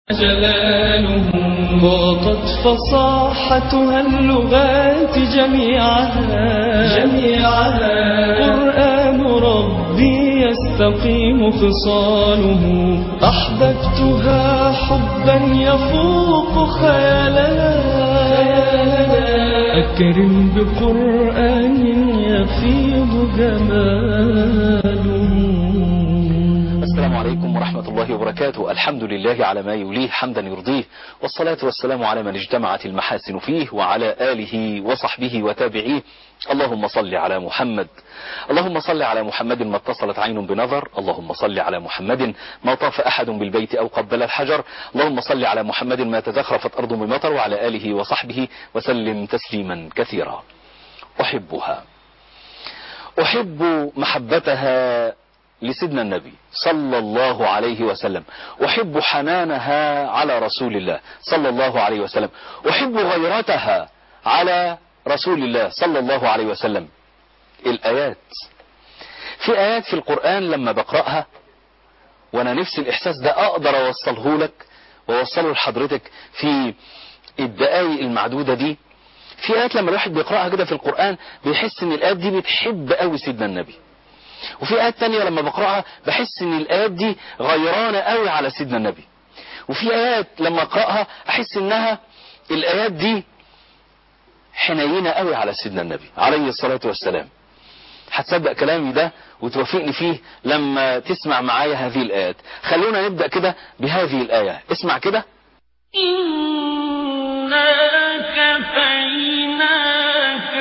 جلاله ضاقت فصاحتها اللغات جميعها جميعها قرآن ربي يستقيم خصاله أحببتها حبا يفوق خيالنا أكرم بقرآن يفيض جماله السلام عليكم ورحمة الله وبركاته الحمد لله على ما يوليه حمدا يرضيه والصلاة والسلام على من اجتمعت المحاسن فيه وعلى آله وصحبه وتابعيه اللهم صل على محمد اللهم صل على محمد ما اتصلت عين بنظر اللهم صل على محمد ما طاف أحد بالبيت أو قبل الحجر اللهم صل على محمد ما تزخرفت أرض بمطر وعلى آله وصحبه وسلم تسليما كثيرا أحبها أحب محبتها لسيدنا النبي صلى الله عليه وسلم أحب حنانها على رسول الله صلى الله عليه وسلم أحب غيرتها على رسول الله صلى الله عليه وسلم الآيات في آيات في القرآن لما بقرأها وأنا نفسي الإحساس ده أقدر أوصله لك وأوصله لحضرتك في الدقايق المعدودة دي في آيات لما الواحد بيقرأها كده في القرآن بيحس إن الآيات دي بتحب قوي سيدنا النبي وفي آيات تانية لما بقرأها بحس ان الآيات دي غيرانة قوي على سيدنا النبي وفي آيات لما أقرأها أحس انها الآيات دي حنينة قوي على سيدنا النبي عليه الصلاة والسلام هتصدق كلامي ده وتوافقني فيه لما تسمع معايا هذه الآيات خلونا نبدأ كده بهذه الآية اسمع كده إنا كفيناك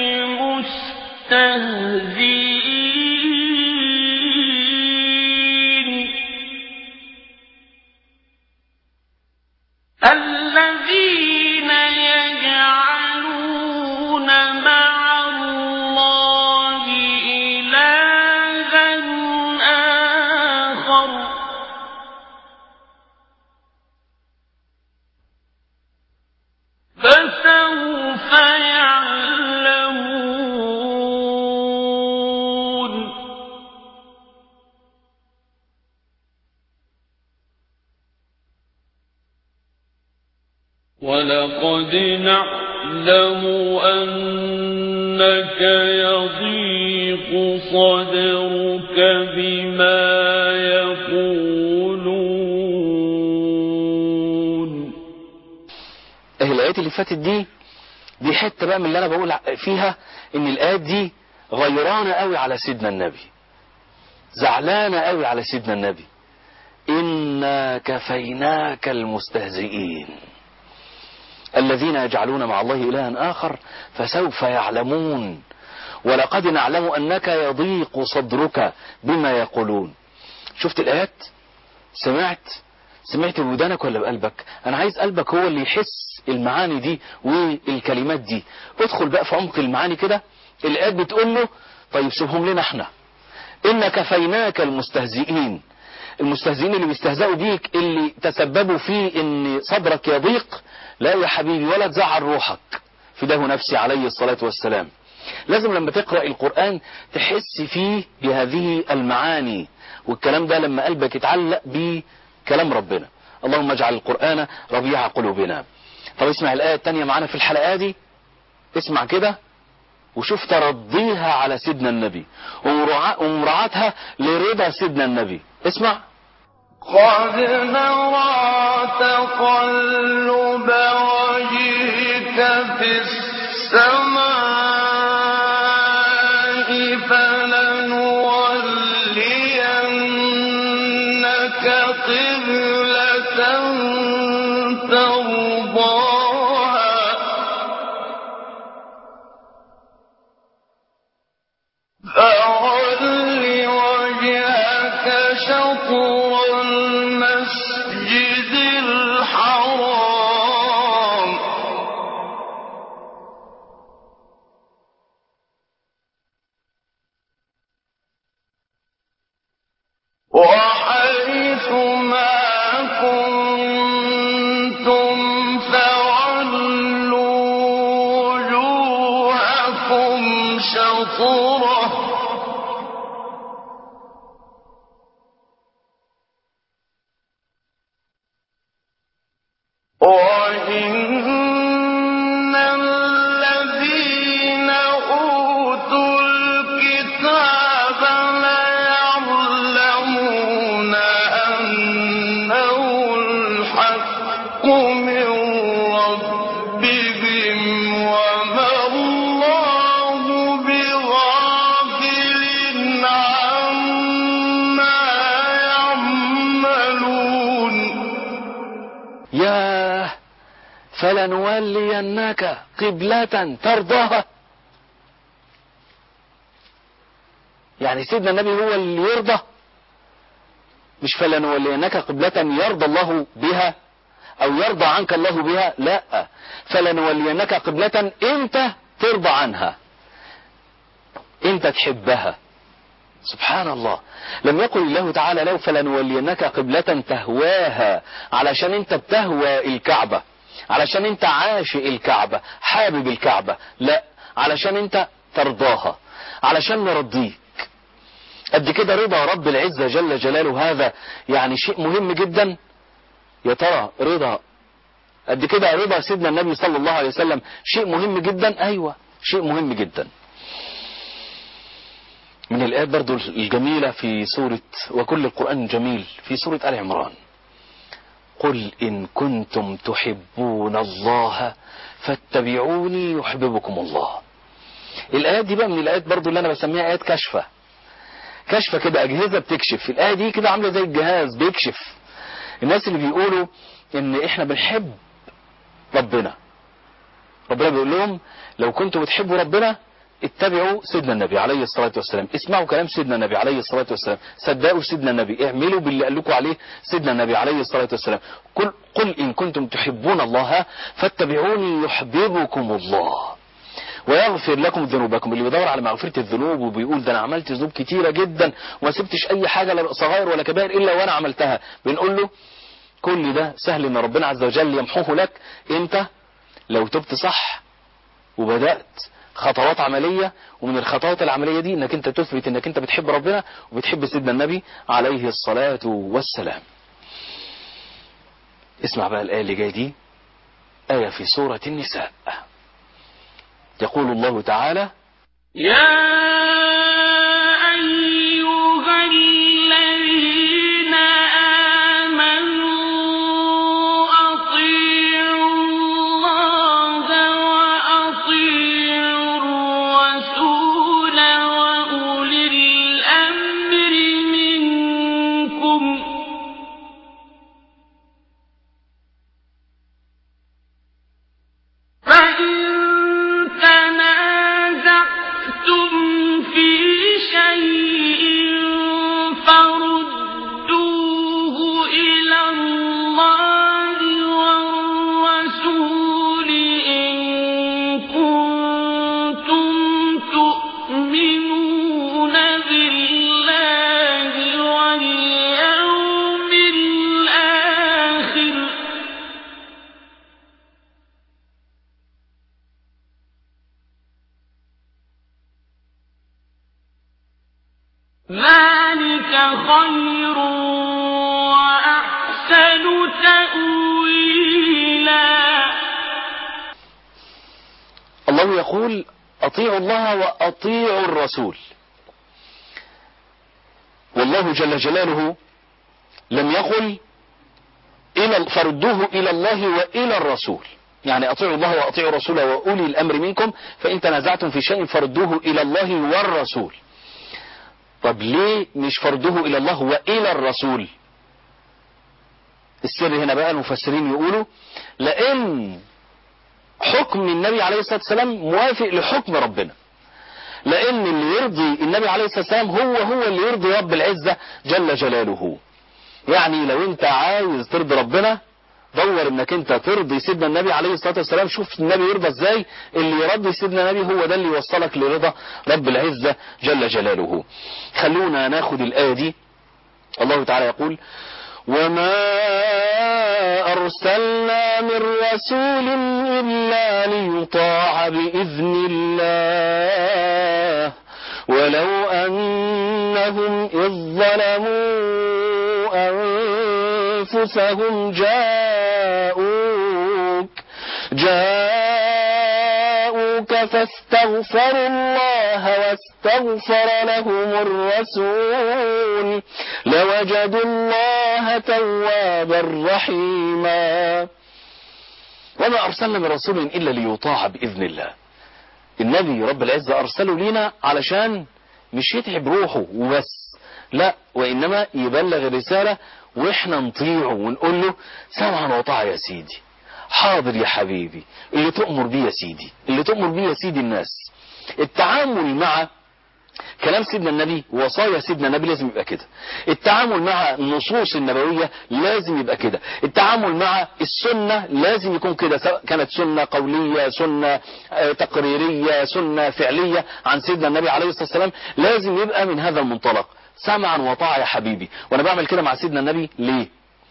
المستهزئين الذين يجعلون مع الله إلها آخر فسوف يعلمون ولقد نعلم أنك يضيق صدرك بما يقولون اهي الآيات اللي فاتت دي دي حتة بقى من اللي أنا بقول فيها إن الآيات دي غيرانة قوي على سيدنا النبي زعلانة قوي على سيدنا النبي إنا كفيناك المستهزئين الذين يجعلون مع الله إلها آخر فسوف يعلمون ولقد نعلم أنك يضيق صدرك بما يقولون شفت الآيات سمعت سمعت بودانك ولا بقلبك انا عايز قلبك هو اللي يحس المعاني دي والكلمات دي ادخل بقى في عمق المعاني كده الآيات بتقول له طيب سيبهم لنا احنا إن كفيناك المستهزئين المستهزئين اللي بيستهزئوا بيك اللي تسببوا في ان صدرك يضيق لا يا حبيبي ولا تزعل روحك فداه نفسي عليه الصلاة والسلام لازم لما تقرأ القرآن تحس فيه بهذه المعاني والكلام ده لما قلبك يتعلق بكلام ربنا اللهم اجعل القرآن ربيع قلوبنا طب اسمع الآية التانية معانا في الحلقة دي اسمع كده وشوف ترضيها على سيدنا النبي ومراعاتها لرضا سيدنا النبي اسمع قد نرى تقلب وجهك في السماء فلنولينك قبلة ترضاها فول وجهك شطر المسجد الحرام وحيث ما كنتم فولوا وجوهكم شطره وإن الذين أوتوا الكتاب ليعلمون أنه الحق من ربهم وما الله بغافل عما يعملون ياه فلنولينك قبلة ترضاها يعني سيدنا النبي هو اللي يرضى مش فلنولينك قبلة يرضى الله بها او يرضى عنك الله بها لا فلنولينك قبلة انت ترضى عنها انت تحبها سبحان الله لم يقل الله تعالى لو فلنولينك قبلة تهواها علشان انت بتهوى الكعبة علشان انت عاشق الكعبة حابب الكعبة لا علشان انت ترضاها علشان نرضيك قد كده رضا رب العزة جل جلاله هذا يعني شيء مهم جدا يا ترى رضا قد كده رضا سيدنا النبي صلى الله عليه وسلم شيء مهم جدا ايوه شيء مهم جدا من الآيات برضو الجميلة في سورة وكل القرآن جميل في سورة آل عمران قل إن كنتم تحبون الله فاتبعوني يحببكم الله الآيات دي بقى من الآيات برضو اللي أنا بسميها آيات كشفة كشفة كده أجهزة بتكشف الآية دي كده عاملة زي الجهاز بيكشف الناس اللي بيقولوا إن إحنا بنحب ربنا ربنا بيقول لهم لو كنتم بتحبوا ربنا اتبعوا سيدنا النبي عليه الصلاة والسلام اسمعوا كلام سيدنا النبي عليه الصلاة والسلام صدقوا سيدنا النبي اعملوا باللي قال لكم عليه سيدنا النبي عليه الصلاة والسلام قل, قل إن كنتم تحبون الله فاتبعوني يحببكم الله ويغفر لكم ذنوبكم اللي بيدور على مغفرة الذنوب وبيقول ده انا عملت ذنوب كتيرة جدا وما سبتش اي حاجة لا صغير ولا كبائر الا وانا عملتها بنقول له كل ده سهل ان ربنا عز وجل يمحوه لك انت لو تبت صح وبدأت خطوات عملية ومن الخطوات العملية دي انك انت تثبت انك انت بتحب ربنا وبتحب سيدنا النبي عليه الصلاة والسلام اسمع بقى الآية اللي جاية دي آية في سورة النساء يقول الله تعالى يا أيها الذين آمنوا أطيعوا الله وأطيعوا الرسول وأولي الأمر منكم فإن تنازعتم في شيء فردوه إلى الله والرسول إن كنتم تؤمنون بالله واليوم الآخر ذلك خير وأحسن تأويلا الله يقول أطيعوا الله وأطيعوا الرسول والله جل جلاله لم يقل إلى فردوه إلى الله وإلى الرسول يعني أطيعوا الله وأطيعوا الرسول وأولي الأمر منكم فإن تنازعتم في شيء فردوه إلى الله والرسول طب ليه مش فردوه إلى الله وإلى الرسول السر هنا بقى المفسرين يقولوا لأن حكم النبي عليه الصلاة والسلام موافق لحكم ربنا لأن اللي يرضي النبي عليه الصلاة والسلام هو هو اللي يرضي رب العزة جل جلاله يعني لو انت عايز ترضي ربنا دور انك انت ترضي سيدنا النبي عليه الصلاة والسلام شوف النبي يرضى ازاي اللي يرضي سيدنا النبي هو ده اللي يوصلك لرضا رب العزة جل جلاله خلونا ناخد الآية دي الله تعالى يقول وما أرسلنا من رسول إلا ليطاع بإذن الله ولو أنهم إذ ظلموا أنفسهم جاءوا فاستغفروا الله واستغفر لهم الرسول لوجدوا الله توابا رحيما وما أرسلنا من رسول إلا ليطاع بإذن الله النبي رب العزة أرسله لينا علشان مش يتعب روحه وبس لا وإنما يبلغ الرسالة وإحنا نطيعه ونقول له سمعا وطاعة يا سيدي حاضر يا حبيبي اللي تؤمر بيه يا سيدي اللي تؤمر بيه يا سيدي الناس التعامل مع كلام سيدنا النبي وصايا سيدنا النبي لازم يبقى كده التعامل مع النصوص النبوية لازم يبقى كده التعامل مع السنة لازم يكون كده سواء كانت سنة قولية سنة آه، تقريرية سنة فعلية عن سيدنا النبي عليه الصلاة والسلام لازم يبقى من هذا المنطلق سمعا وطاعة يا حبيبي وانا بعمل كده مع سيدنا النبي ليه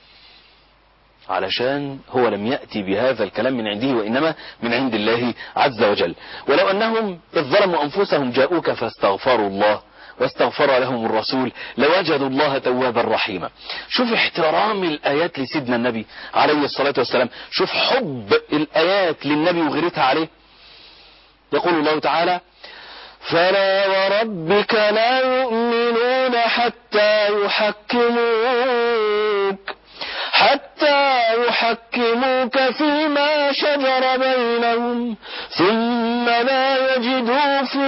علشان هو لم يأتي بهذا الكلام من عنده وإنما من عند الله عز وجل ولو أنهم إذ ظلموا أنفسهم جاءوك فاستغفروا الله واستغفر لهم الرسول لوجدوا الله توابا رحيما شوف احترام الآيات لسيدنا النبي عليه الصلاة والسلام شوف حب الآيات للنبي وغيرتها عليه يقول الله تعالى فلا وربك لا يؤمنون حتى يحكموك حتى يحكموك فيما شجر بينهم ثم لا يجدوا في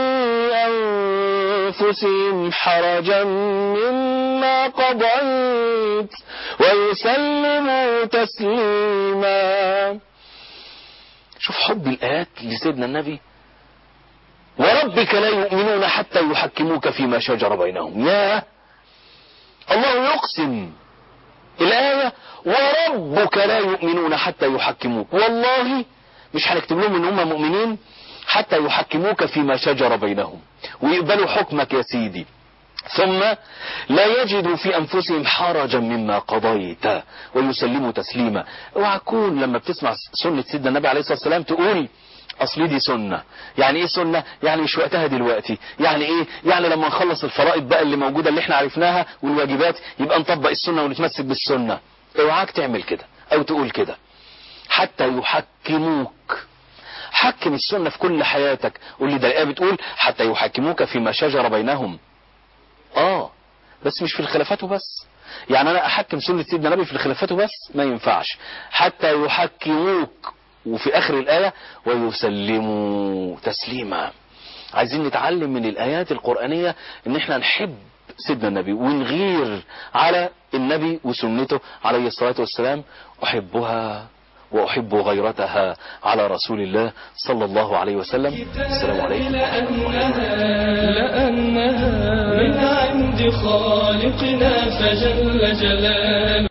أنفسهم حرجا مما قضيت ويسلموا تسليما شوف حب الآيات لسيدنا النبي وربك لا يؤمنون حتى يحكموك فيما شجر بينهم يا الله يقسم الآية وربك لا يؤمنون حتى يحكموك والله مش هنكتب لهم ان هم مؤمنين حتى يحكموك فيما شجر بينهم ويقبلوا حكمك يا سيدي ثم لا يجدوا في انفسهم حرجا مما قضيت ويسلموا تسليما اوعى تكون لما بتسمع سنة سيدنا النبي عليه الصلاة والسلام تقول اصل دي سنة يعني ايه سنة يعني مش وقتها دلوقتي يعني ايه يعني لما نخلص الفرائض بقى اللي موجودة اللي احنا عرفناها والواجبات يبقى نطبق السنة ونتمسك بالسنة اوعاك تعمل كده او تقول كده حتى يحكموك حكم السنة في كل حياتك قول لي ده الآية بتقول حتى يحكموك فيما شجر بينهم اه بس مش في الخلافات وبس يعني انا احكم سنة سيدنا النبي في الخلافات وبس ما ينفعش حتى يحكموك وفي اخر الاية ويسلموا تسليما عايزين نتعلم من الايات القرآنية ان احنا نحب سيدنا النبي ونغير على النبي وسنته عليه الصلاة والسلام احبها واحب غيرتها على رسول الله صلى الله عليه وسلم السلام عليكم لأنها, لأنها من عند خالقنا فجل جلاله